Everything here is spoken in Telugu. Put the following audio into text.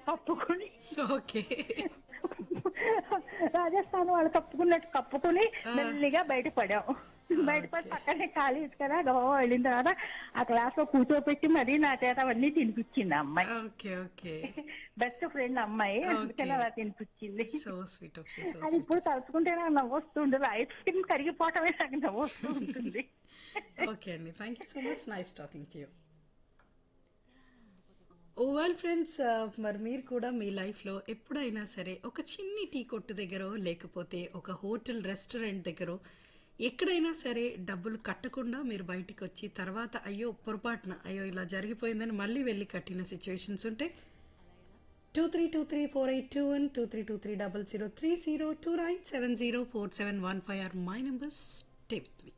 కప్పుకుని ఓకే రాజస్థాన్ వాళ్ళు కప్పుకున్నట్టు కప్పుకుని మెల్లిగా బయట పడాం బయటపడి పక్కనే ఖాళీ కదా గోవా వెళ్ళిన తర్వాత ఆ క్లాస్ లో కూర్చోపెట్టి మరీ నా చేత అవన్నీ తినిపించింది ఆ అమ్మాయి ఓకే ఓకే బెస్ట్ ఫ్రెండ్ అమ్మాయి అందుకని అలా తినిపించింది సో స్వీట్ ఓకే సో అది ఇప్పుడు తలుచుకుంటే నాకు నవ్వు వస్తుండదు ఐస్ క్రీమ్ కరిగిపోవటమే నాకు నవ్వు వస్తూ ఉంటుంది ఓకే అండి thank you so much nice talking to you well friends మరి మీరు కూడా మీ లైఫ్లో ఎప్పుడైనా సరే ఒక చిన్ని టీ కొట్టు దగ్గర లేకపోతే ఒక హోటల్ రెస్టారెంట్ దగ్గర ఎక్కడైనా సరే డబ్బులు కట్టకుండా మీరు బయటికి వచ్చి తర్వాత అయ్యో పొరపాటున అయ్యో ఇలా జరిగిపోయిందని మళ్ళీ వెళ్ళి కట్టిన సిచ్యువేషన్స్ ఉంటే two three two three four eight two one two three two three double zero three zero two nine seven zero four seven one five or my numbers tape me